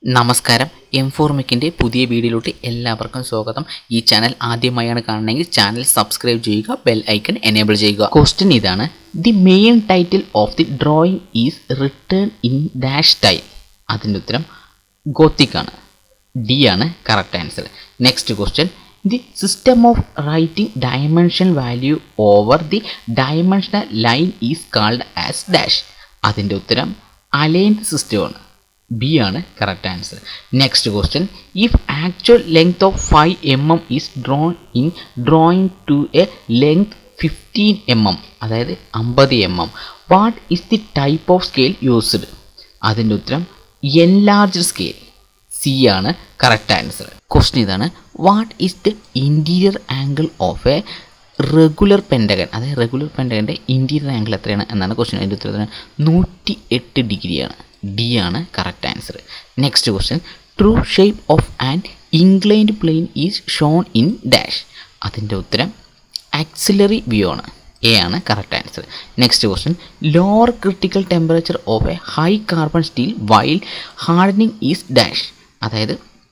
നമസ്കാരം എം ഫോർമിക്കിൻ്റെ പുതിയ വീഡിയോയിലോട്ട് എല്ലാവർക്കും സ്വാഗതം ഈ ചാനൽ ആദ്യമായാണ് കാണണമെങ്കിൽ ചാനൽ സബ്സ്ക്രൈബ് ചെയ്യുക ബെൽ ഐക്കൺ എനേബിൾ ചെയ്യുക ക്വസ്റ്റ്യൻ ഇതാണ് the main title of the drawing is written in dash style അതിൻ്റെ ഉത്തരം ഗോത്തിക് ആണ് ഡി ആണ് correct answer next question the system of writing dimension value over the dimensional line is called as dash അതിൻ്റെ ഉത്തരം aligned സിസ്റ്റമാണ് B ആണ് correct answer next question if actual length of five M M is drawn in drawing to A length fifteen M M അതായത് അമ്പത് M M what is the type of scale used അതിൻ്റെ ഉത്തരം enlarge scale C ആണ് correct answer question ഇതാണ് what is the interior angle of a regular pentagon അതായത് regular പെൻഡഗൻ്റെ interior angle എത്രയാണ് എന്നാണ് ക്വസ്റ്റ്യൻ അതിൻ്റെ ഉത്തരത്തിന് നൂറ്റി എട്ട് ഡിഗ്രിയാണ് ഡി ആണ് correct answer next question true shape of an inclined plane is shown in dash അതിൻ്റെ ഉത്തരം ആക്സിലറി വ്യൂ ആണ് എ ആണ് correct answer next question lower critical temperature of a high carbon steel while hardening is dash അതായത്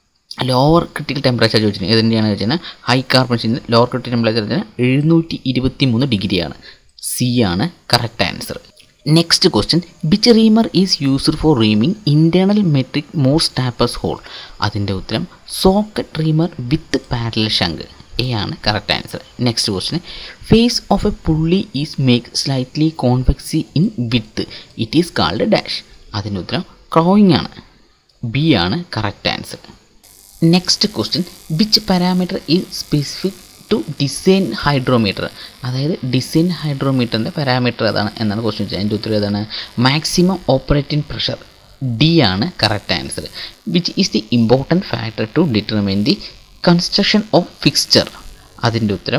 lower critical temperature ചോദിച്ചിട്ടുണ്ട് ഇതിൻ്റെയാണ് വെച്ചാൽ high carbon steel lower critical temperature വെച്ചാൽ എഴുന്നൂറ്റി ഇരുപത്തി മൂന്ന് ഡിഗ്രിയാണ് സി ആണ് correct answer next question which reamer is used four reaming internal metric Morse tapers hole അതിൻ്റെ ഉത്തരം socket reamer with parallel shank A ആണ് correct answer next question face of a pulley is make slightly convex in width it is called dash അതിൻ്റെ ഉത്തരം crowning ആണ് B ആണ് correct answer next question which parameter is specific to design hydrometer അതായത് design ഹൈഡ്രോമീറ്ററിൻ്റെ parameter ഏതാണ് എന്നാണ് question ചോദിച്ചത് അതിൻ്റെ ഉത്തരം ഏതാണ് മാക്സിമം ഓപ്പറേറ്റിംഗ് പ്രഷർ ഡി ആണ് correct answer which is the important factor to determine the construction of fixture അതിൻ്റെ ഉത്തരം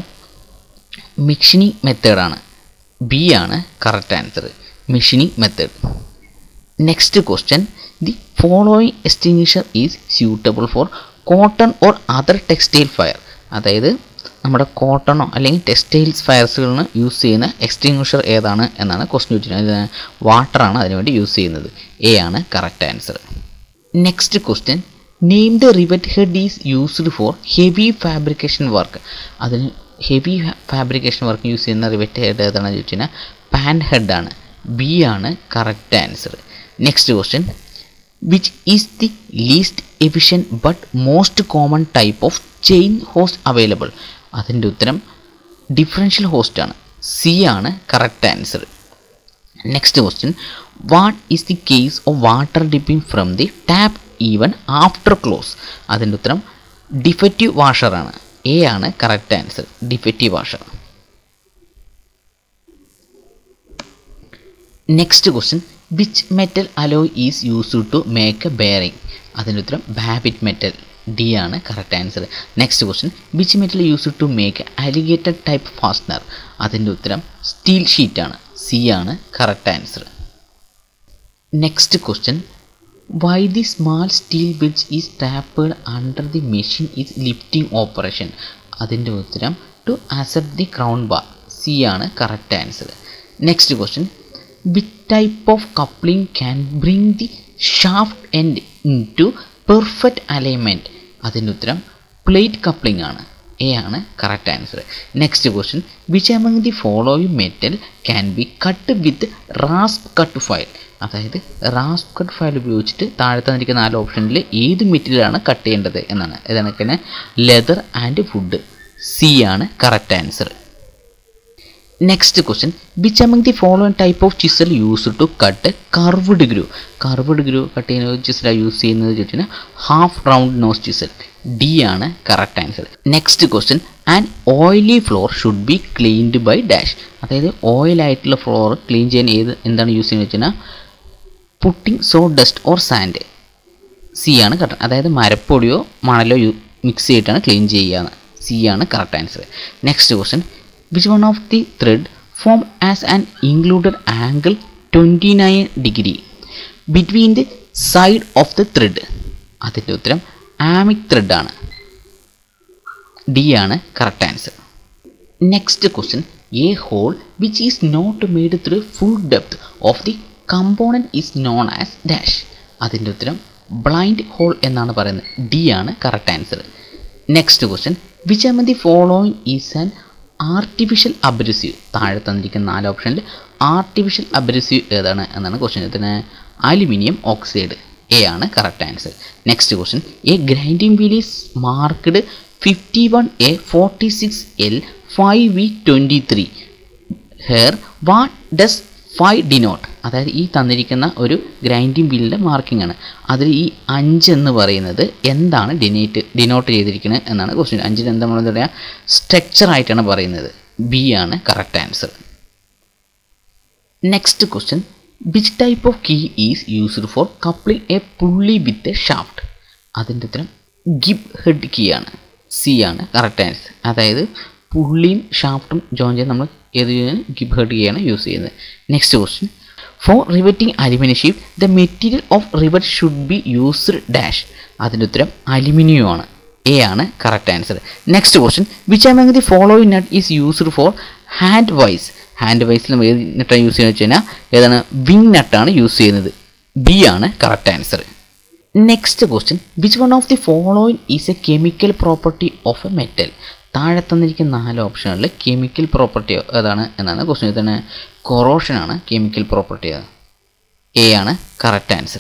മിഷനിങ് മെത്തേഡാണ് ബി ആണ് correct answer machining method next question the following extinguisher is suitable for cotton or other textile fire അതായത് നമ്മുടെ കോട്ടണോ അല്ലെങ്കിൽ textiles ഫയർസുകളിന് use ചെയ്യുന്ന എക്സ്റ്റിങ്ഷർ ഏതാണ് എന്നാണ് ക്വസ്റ്റ്യൻ ചോദിച്ചിട്ടുള്ളത് വാട്ടറാണ് അതിനുവേണ്ടി യൂസ് ചെയ്യുന്നത് എ ആണ് correct answer next question name the rivet head is used for heavy fabrication work അതിന് ഹെവി ഫാബ്രിക്കേഷൻ വർക്ക് യൂസ് ചെയ്യുന്ന റിവറ്റ് ഹെഡ് ഏതാണെന്ന് ചോദിച്ചു കഴിഞ്ഞാൽ പാൻ ഹെഡാണ് ബി ആണ് correct answer next question which is the least efficient but most common type of chain hoist available അതിൻ്റെ ഉത്തരം differential hoist ആണ് സി ആണ് correct answer next question what is the case of water dripping from the tap even after close അതിൻ്റെ ഉത്തരം defective വാഷറാണ് A ആണ് correct answer defective washer next question which metal alloy is used to make a bearing അതിൻ്റെ ഉത്തരം babbitt metal D ആണ് correct answer next question which metal used to make alligator type fastener അതിൻ്റെ ഉത്തരം സ്റ്റീൽ ഷീറ്റാണ് C ആണ് correct answer next question why the small steel bridge is tapped under the machine is lifting operation അതിൻ്റെ ഉത്തരം to accept the crown bar C ആണ് correct answer next question which type of coupling can bring the shaft end into perfect alignment അതിൻ്റെ ഉത്തരം plate coupling ആണ് A ആണ് correct answer next question which among the following metal can be cut with rasp cut file അതായത് rasp cut file ഉപയോഗിച്ചിട്ട് താഴെ തന്നിരിക്കുന്ന നാല് ഓപ്ഷനിൽ ഏത് മെറ്റീരിയലാണ് കട്ട് ചെയ്യേണ്ടത് എന്നാണ് ഇതാണ് ലെതർ ആൻഡ് വുഡ് സി ആണ് correct answer next question which among the following type of chisel use to cut curved groove curved groove cut ചെയ്യുന്ന ചിസലാണ് യൂസ് ചെയ്യുന്നത് ചോദിച്ചാൽ half round nose chisel D ആണ് correct answer next question and oily floor should be cleaned by dash അതായത് ഓയിലായിട്ടുള്ള floor clean ചെയ്യാൻ ഏത് എന്താണ് യൂസ് ചെയ്യുന്നത് വെച്ചാൽ putting saw dust or sand C ആണ് കറക്റ്റ് അതായത് മരപ്പൊടിയോ മണലോ യു മിക്സ് ചെയ്തിട്ടാണ് ക്ലീൻ ചെയ്യുക സി ആണ് correct answer next question which one of the thread form as an included angle twenty nine degree between the side of the thread അതിൻ്റെ ഉത്തരം ആമിക് ത്രെഡാണ് ഡി ആണ് correct answer next question a hole which is not made through full depth of the component is known as dash അതിൻ്റെ ഉത്തരം blind hole എന്നാണ് പറയുന്നത് D ആണ് correct answer next question which എം the following is an artificial abrasive താഴെ തന്നിരിക്കുന്ന നാല് ഓപ്ഷനിൽ ആർട്ടിഫിഷ്യൽ അബ്രസീവ് ഏതാണ് എന്നാണ് ക്വസ്റ്റ്യൻ ഇതിന് അലുമിനിയം ഓക്സൈഡ് എ ആണ് correct answer next question a grinding wheel is marked fifty one A forty six L five V twenty three here what does five denote അതായത് ഈ തന്നിരിക്കുന്ന ഒരു ഗ്രൈൻഡിങ് ബില്ലിൻ്റെ marking ആണ് അതിൽ ഈ അഞ്ച് എന്ന് പറയുന്നത് എന്താണ് ഡിനേറ്റ് ഡിനോട്ട് ചെയ്തിരിക്കുന്നത് എന്നാണ് ക്വസ്റ്റ്യൻ അഞ്ചിന് എന്താ നമ്മൾ എന്താ പറയുക സ്ട്രക്ചർ ആയിട്ടാണ് പറയുന്നത് ബി ആണ് correct answer next question which type of key is used for coupling a pulley with a shaft അതിൻ്റെ ഉത്തരം ഗിബ് ഹെഡ് കീ ആണ് സി ആണ് കറക്റ്റ് ആൻസർ അതായത് പുള്ളിയും ഷാഫ്റ്റും ജോയിൻ ചെയ്യാൻ നമ്മൾ ഏത് ഗിബ് ഹെഡ് കീ ആണ് യൂസ് ചെയ്യുന്നത് next question for riveting aluminium sheet the material of rivet should be used dash അതിൻ്റെ ഉത്തരം അലുമിനിയം ആണ് എ ആണ് correct answer next question which ആമംഗ് the following nut is used for hand vice hand വൈസിൽ നമ്മൾ ഏത് നട്ടാണ് use ചെയ്യുന്നത് വെച്ച് കഴിഞ്ഞാൽ ഏതാണ് വിങ് നട്ടാണ് യൂസ് ചെയ്യുന്നത് ബി ആണ് correct answer next question which one of the following is a chemical property of a metal താഴെ തന്നിരിക്കുന്ന നാല് ഓപ്ഷനുകളിൽ കെമിക്കൽ പ്രോപ്പർട്ടി ഏതാണ് എന്നാണ് ക്വസ്റ്റ്യൻ തന്നെ കൊറോഷൻ ആണ് കെമിക്കൽ പ്രോപ്പർട്ടി എ ആണ് correct answer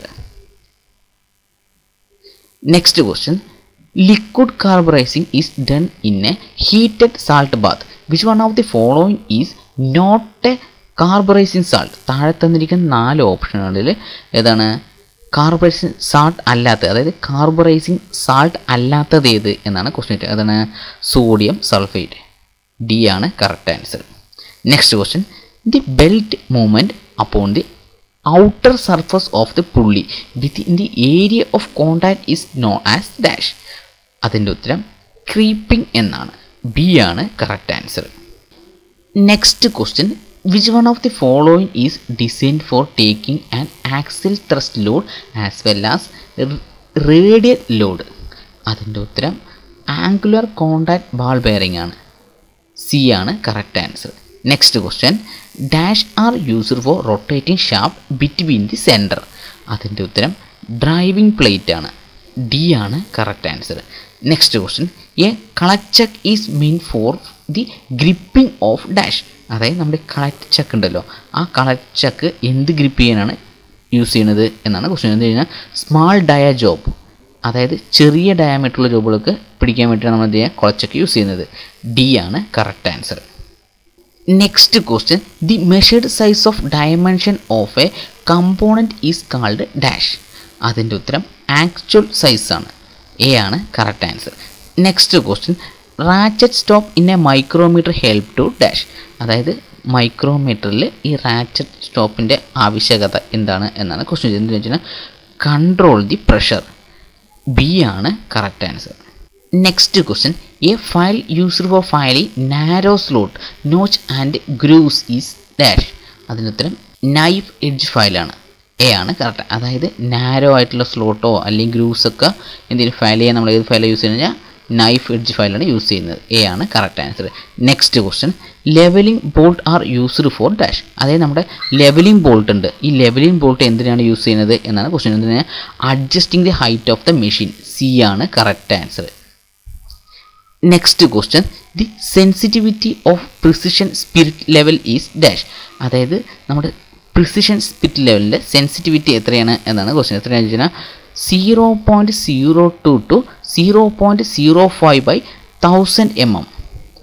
next question liquid carburising is done in a heated salt bath which one of the following is not a carburising salt താഴെ തന്നിരിക്കുന്ന നാല് ഓപ്ഷനുകളിൽ ഏതാണ് കാർബറൈസിംഗ് സാൾട്ട് അല്ലാത്തത് അതായത് കാർബറൈസിംഗ് സാൾട്ട് അല്ലാത്തത് ഏത് എന്നാണ് ക്വസ്റ്റ്യൻ അതാണ് സോഡിയം സൾഫേറ്റ് ഡി ആണ് correct answer next question the belt movement upon the outer surface of the pulley within the area of contact is known as dash അതിൻ്റെ ഉത്തരം creeping എന്നാണ് B ആണ് correct answer next question which one of the following is design for taking an axial thrust load as well as radial load അതിൻ്റെ ഉത്തരം angular contact ball bearing ആണ് C ആണ് correct answer next question dash are used for rotating shaft between the centre അതിൻ്റെ ഉത്തരം driving plate ആണ് D ആണ് correct answer next question a collet chuck is mean for the gripping of dash അതായത് നമ്മുടെ collet chuck ഉണ്ടല്ലോ ആ collet chuck എന്ത് grip ചെയ്യാനാണ് യൂസ് ചെയ്യുന്നത് എന്നാണ് ക്വസ്റ്റ്യൻ എന്ന് കഴിഞ്ഞാൽ സ്മാൾ ഡയ ജോബ് അതായത് ചെറിയ ഡയമീറ്ററുള്ള ജോബുകൾക്ക് പിടിക്കാൻ വേണ്ടിയാണ് നമ്മൾ എന്ത് ചെയ്യുക കുളച്ചൊക്കെ യൂസ് ചെയ്യുന്നത് ഡി ആണ് correct answer next question the measured size of dimension of a component is called dash അതിൻ്റെ ഉത്തരം ആക്ച്വൽ സൈസ് ആണ് എ ആണ് correct answer next question ratchet stop in a micrometer help to dash അതായത് മൈക്രോമീറ്ററിൽ ഈ ratchet സ്റ്റോപ്പിൻ്റെ ആവശ്യകത എന്താണ് എന്നാണ് ക്വസ്റ്റ്യൻ ചെയ്യുന്നത് വെച്ചാൽ കൺട്രോൾ ദി പ്രഷർ ബി ആണ് correct answer next question a file used for filing narrow slot notch and grooves is dash അതിന് ഉത്തരം നൈഫ് എഡ്ജ് ഫയലാണ് എ ആണ് കറക്റ്റ് അതായത് നാരോ ആയിട്ടുള്ള സ്ലോട്ടോ അല്ലെങ്കിൽ ഗ്രൂസ് ഒക്കെ എന്തെങ്കിലും ഫയൽ ചെയ്യാൻ നമ്മൾ ഏത് ഫയലാണ് യൂസ് ചെയ്യുന്നത് കഴിഞ്ഞാൽ നൈഫ് എഡ്ജ് ഫയലാണ് യൂസ് ചെയ്യുന്നത് എ ആണ് correct answer next question levelling bolt are used for dash അതായത് നമ്മുടെ ലെവലിംഗ് ബോൾട്ട് ഉണ്ട് ഈ ലെവലിംഗ് ബോൾട്ട് എന്തിനാണ് യൂസ് ചെയ്യുന്നത് എന്നാണ് ക്വസ്റ്റ്യൻ എന്തിനാണ് adjusting the height of the machine C ആണ് correct answer next question the sensitivity of precision spirit level is dash അതായത് നമ്മുടെ പ്രിസിഷൻ സ്പിരിറ്റ് ലെവലിൻ്റെ സെൻസിറ്റിവിറ്റി എത്രയാണ് എന്നാണ് ക്വസ്റ്റ്യൻ എത്രയാണെന്ന് വെച്ച് കഴിഞ്ഞാൽ zero point zero two to zero point zero five by thousand M M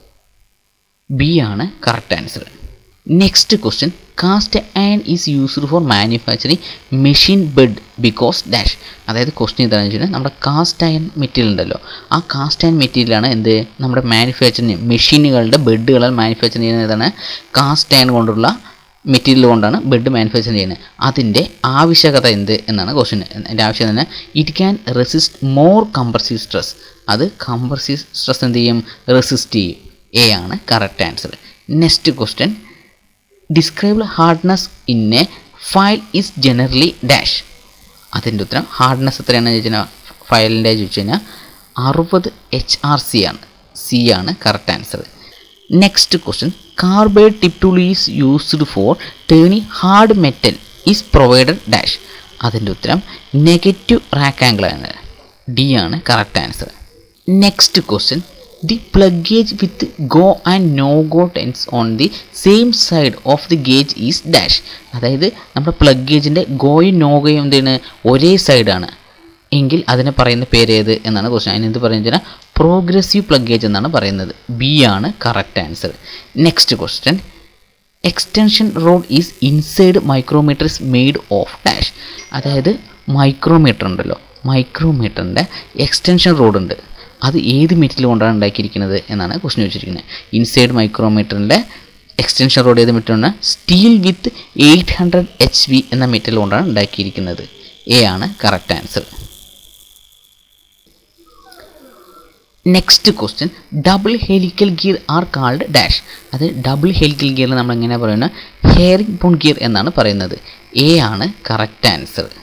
B ആണ് correct answer next question cast iron is used for manufacturing machine bed because dash അതായത് question എന്താണെന്ന് വെച്ചാൽ നമ്മുടെ കാസ്റ്റ് അയൺ മെറ്റീരിയൽ ഉണ്ടല്ലോ ആ cast iron മെറ്റീരിയലാണ് എന്ത് നമ്മുടെ മാനുഫാക്ചറിങ് മെഷീനുകളുടെ ബെഡുകൾ മാനുഫാക്ചർ ചെയ്യുന്നത് ഏതാണ് കാസ്റ്റ് അയൺ കൊണ്ടുള്ള മെറ്റീരിയൽ കൊണ്ടാണ് ബെഡ് മാനുഫാക്ചർ ചെയ്യുന്നത് അതിൻ്റെ ആവശ്യകത എന്ത് എന്നാണ് ക്വസ്റ്റ്യൻ അതിൻ്റെ ആവശ്യം തന്നെ it can resist more compressive stress അത് കംപ്രസീവ് സ്ട്രെസ് എന്ത് ചെയ്യും റെസിസ്റ്റ് ചെയ്യും എ ആണ് correct answer next question describe hardness in a file is generally dash അതിൻ്റെ ഉത്തരം ഹാർഡ്നെസ് എത്രയാണെന്ന് ചോദിച്ചു കഴിഞ്ഞാൽ ഫയലിൻ്റെ ചോദിച്ചു കഴിഞ്ഞാൽ അറുപത് എച്ച് ആർ സി ആണ് സി ആണ് correct answer next question carbide tip tool is used for turning hard metal is provided dash അതിൻ്റെ ഉത്തരം നെഗറ്റീവ് റാക്ക് ആംഗിൾ ആണ് ഡി ആണ് correct answer next question the plug gauge with go and no go ടെൻസ് on the same side of the gauge is dash അതായത് നമ്മുടെ പ്ലഗേജിൻ്റെ ഗോയും നോഗയും എന്താണ് ഒരേ സൈഡാണ് എങ്കിൽ അതിനെ പറയുന്ന പേര് ഏത് എന്നാണ് ക്വസ്റ്റ്യൻ അതിന് എന്ത് പറയുന്നത് പ്രോഗ്രസീവ് പ്ലഗേജ് എന്നാണ് പറയുന്നത് ബി ആണ് correct answer next question extension rod is inside micrometer is made of dash അതായത് മൈക്രോമീറ്റർ ഉണ്ടല്ലോ മൈക്രോമീറ്ററിൻ്റെ എക്സ്റ്റൻഷൻ റോഡ് ഉണ്ട് അത് ഏത് മെറ്റീരിയൽ കൊണ്ടാണ് ഉണ്ടാക്കിയിരിക്കുന്നത് എന്നാണ് ക്വസ്റ്റ്യൻ വെച്ചിരിക്കുന്നത് ഇൻസൈഡ് മൈക്രോമീറ്ററിൻ്റെ എക്സ്റ്റൻഷൻ റോഡ് ഏത് മെറ്റീരിയലാണ് steel with eight hundred H V എന്ന മെറ്റീരിയൽ കൊണ്ടാണ് ഉണ്ടാക്കിയിരിക്കുന്നത് എ ആണ് correct answer next question double helical gear are called dash അത് ഡബിൾ ഹെലിക്കൽ ഗിയർ നമ്മൾ എങ്ങനെ പറയുന്നത് ഹെയറിംഗ് ബോൺ ഗിയർ എന്നാണ് പറയുന്നത് എ ആണ് കറക്റ്റ് ആൻസർ